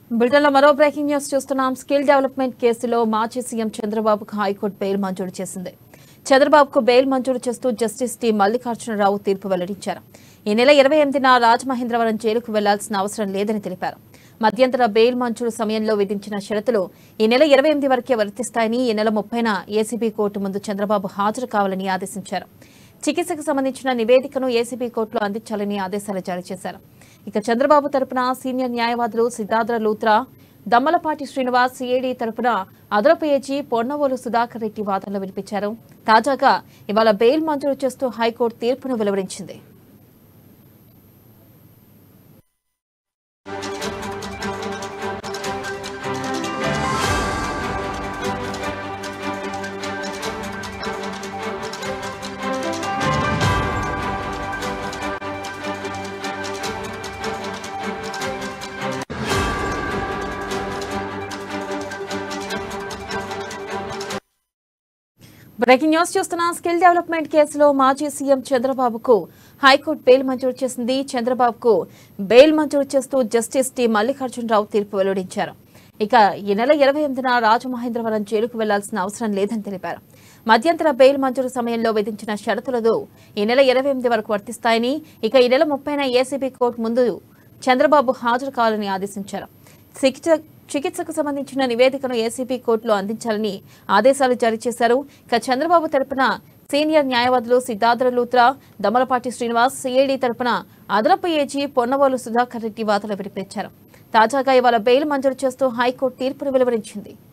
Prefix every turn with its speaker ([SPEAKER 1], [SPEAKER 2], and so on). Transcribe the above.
[SPEAKER 1] బ్రిటన్లో మరో breaking news చూస్తున్నాం స్కిల్ డెవలప్మెంట్ కేసులో మాజీ సీఎం చంద్రబాబుకు హైకోర్టు బెయిల్ మంజూరు చేసింది చంద్రబాబుకు బెయిల్ మంజూరు చేస్తూ జస్టిస్ టి మల్లికార్జునరావు తీర్పు వెల్లడించారు ఈ నెల ఇరవై ఎనిమిదిన రాజమహేంద్రవరం జైలుకు వెళ్లాల్సిన అవసరం లేదని తెలిపారు మధ్యంతర బెయిల్ మంజూరు సమయంలో విధించిన షరతులు ఈ నెల ఇరవై ఎనిమిది వరకే వర్తిస్తాయని ఈ నెల ముప్పైన ఏసీబీ కోర్టు ముందు చంద్రబాబు హాజరు కావాలని ఆదేశించారు చికిత్సకు సంబంధించిన నివేదికను ఏసీబీ కోర్టులో అందించాలని ఆదేశాలు జారీ చేశారు ఇక చంద్రబాబు తరపున సీనియర్ న్యాయవాదులు సిద్ధార్థ లూత్రా దమ్మలపాటి శ్రీనివాస్ సిఐడి తరపున అదనపు ఏజీ పొన్నవోలు సుధాకర్ రెడ్డి వాదనలు వినిపించారు తాజాగా ఇవాళ బెయిల్ మంజూరు చేస్తూ హైకోర్టు తీర్పును వెలువరించింది బ్రేకింగ్ న్యూస్ చూస్తున్న స్కిల్ డెవలప్మెంట్ కేసులో మాజీ సీఎం చంద్రబాబుకు హైకోర్టు బెయిల్ మంజూరు చేసింది చంద్రబాబుకు బెయిల్ మంజూరు చేస్తూ జస్టిస్ టి మల్లికార్జునరావు తీర్పు వెల్లడించారు ఇక ఈ నెల ఇరవై ఎనిమిదిన రాజమహేంద్రవరం జైలుకు వెళ్లాల్సిన అవసరం లేదని తెలిపారు మధ్యంతర బెయిల్ మంజూరు సమయంలో విధించిన షరతులు ఈ నెల ఇరవై ఎనిమిది వరకు వర్తిస్తాయని ఇక ఈ నెల ముప్పైన ఏసీబీ కోర్టు ముందు చంద్రబాబు హాజరు కావాలని ఆదేశించారు చికిత్స చికిత్సకు సంబంధించిన నివేదికను ఏసీబీ కోర్టులో అందించాలని ఆదేశాలు జారీ చేశారు ఇక చంద్రబాబు తరపున సీనియర్ న్యాయవాదులు సిద్ధార్థ లూత్రా దమలపాటి శ్రీనివాస్ సిఐడి తరపున అదనపు ఏజీ పొన్నవోలు సుధాకర్ రెడ్డి వాదనలు వినిపించారు తాజాగా ఇవాళ బెయిల్ మంజూరు చేస్తూ హైకోర్టు తీర్పును వెలువరించింది